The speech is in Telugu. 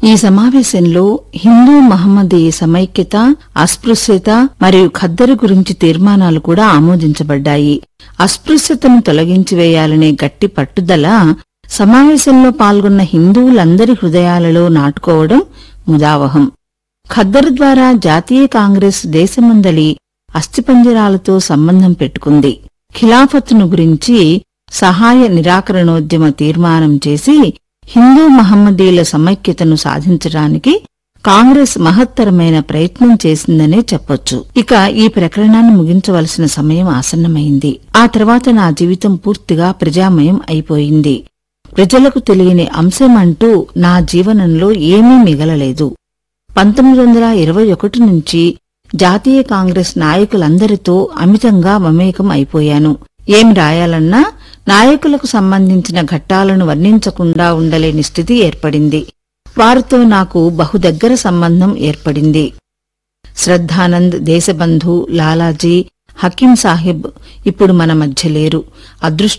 ఈ సమావేశంలో హిందూ మహమ్మదీయ సమైక్యత అస్పృశ్యత మరియు ఖద్దరు గురించి తీర్మానాలు కూడా ఆమోదించబడ్డాయి అస్పృశ్యతను తొలగించి వేయాలనే గట్టి పట్టుదల సమావేశంలో పాల్గొన్న హిందువులందరి హృదయాలలో నాటుకోవడం ముదావహం ఖద్దరు ద్వారా జాతీయ కాంగ్రెస్ దేశమందలి అస్థిపంజరాలతో సంబంధం పెట్టుకుంది ఖిలాఫత్ను గురించి సహాయ నిరాకరణోద్యమ తీర్మానం చేసి హిందూ మహమ్మదీల సమైక్యతను సాధించడానికి కాంగ్రెస్ మహత్తరమైన ప్రయత్నం చేసిందనే చెప్పొచ్చు ఇక ఈ ప్రకరణాన్ని ముగించవలసిన సమయం ఆసన్నమైంది ఆ తర్వాత నా జీవితం పూర్తిగా ప్రజామయం అయిపోయింది ప్రజలకు తెలియని అంశమంటూ నా జీవనంలో ఏమీ మిగలలేదు పంతొమ్మిది వందల ఇరవై ఒకటి నుంచి జాతీయ కాంగ్రెస్ నాయకులందరితో అమితంగా మమేకం అయిపోయాను ఏం రాయాలన్నా నాయకులకు సంబంధించిన ఘట్టాలను వర్ణించకుండా ఉండలేని స్థితి ఏర్పడింది వారితో నాకు బహుదగ్గర సంబంధం ఏర్పడింది శ్రద్ధానంద్ దేశబంధు లాలాజీ హకీం సాహిబ్ ఇప్పుడు మన మధ్య లేరు అదృష్టం